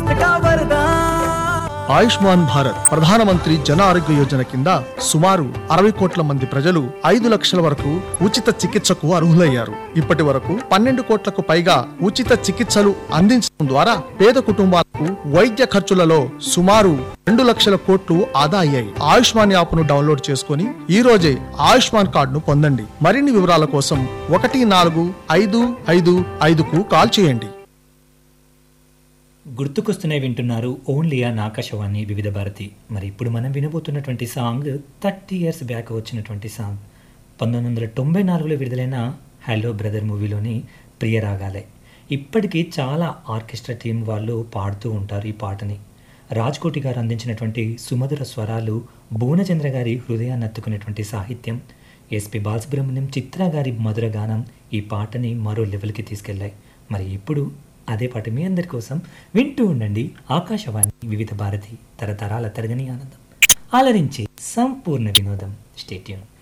स्वास्थ्य का वरदान ఆయుష్మాన్ భారత్ ప్రధానమంత్రి జన ఆరోగ్య యోజన కింద సుమారు అరవై కోట్ల మంది ప్రజలు ఐదు లక్షల వరకు ఉచిత చికిత్సకు అర్హులయ్యారు ఇప్పటి వరకు పన్నెండు కోట్లకు పైగా ఉచిత చికిత్సలు అందించడం ద్వారా పేద కుటుంబాలకు వైద్య ఖర్చులలో సుమారు రెండు లక్షల కోట్లు ఆదా అయ్యాయి ఆయుష్మాన్ యాప్ ను డౌన్లోడ్ చేసుకుని ఈ రోజే ఆయుష్మాన్ కార్డును పొందండి మరిన్ని వివరాల కోసం ఒకటి నాలుగు ఐదు ఐదు ఐదుకు కాల్ చేయండి గుర్తుకొస్తున్నాయి వింటున్నారు ఓన్లీ ఆ ఆకాశవాణి వివిధ భారతి మరి ఇప్పుడు మనం వినబోతున్నటువంటి సాంగ్ థర్టీ ఇయర్స్ బ్యాక్ వచ్చినటువంటి సాంగ్ పంతొమ్మిది వందల తొంభై నాలుగులో విడుదలైన హలో బ్రదర్ మూవీలోని ప్రియరాగాలే ఇప్పటికీ చాలా ఆర్కెస్ట్రా టీం వాళ్ళు పాడుతూ ఉంటారు ఈ పాటని రాజ్కోటి గారు అందించినటువంటి సుమధుర స్వరాలు భువనచంద్ర గారి హృదయాన్ని అత్తుకునేటువంటి సాహిత్యం ఎస్పి బాలసుబ్రహ్మణ్యం చిత్ర గారి మధుర గానం ఈ పాటని మరో లెవెల్కి తీసుకెళ్లాయి మరి ఇప్పుడు అదే పాట మీ అందరి కోసం వింటూ ఉండండి ఆకాశవాణి వివిధ భారతి తరతరాల తరగని ఆనందం ఆలరించి సంపూర్ణ వినోదం స్టేట్యూన్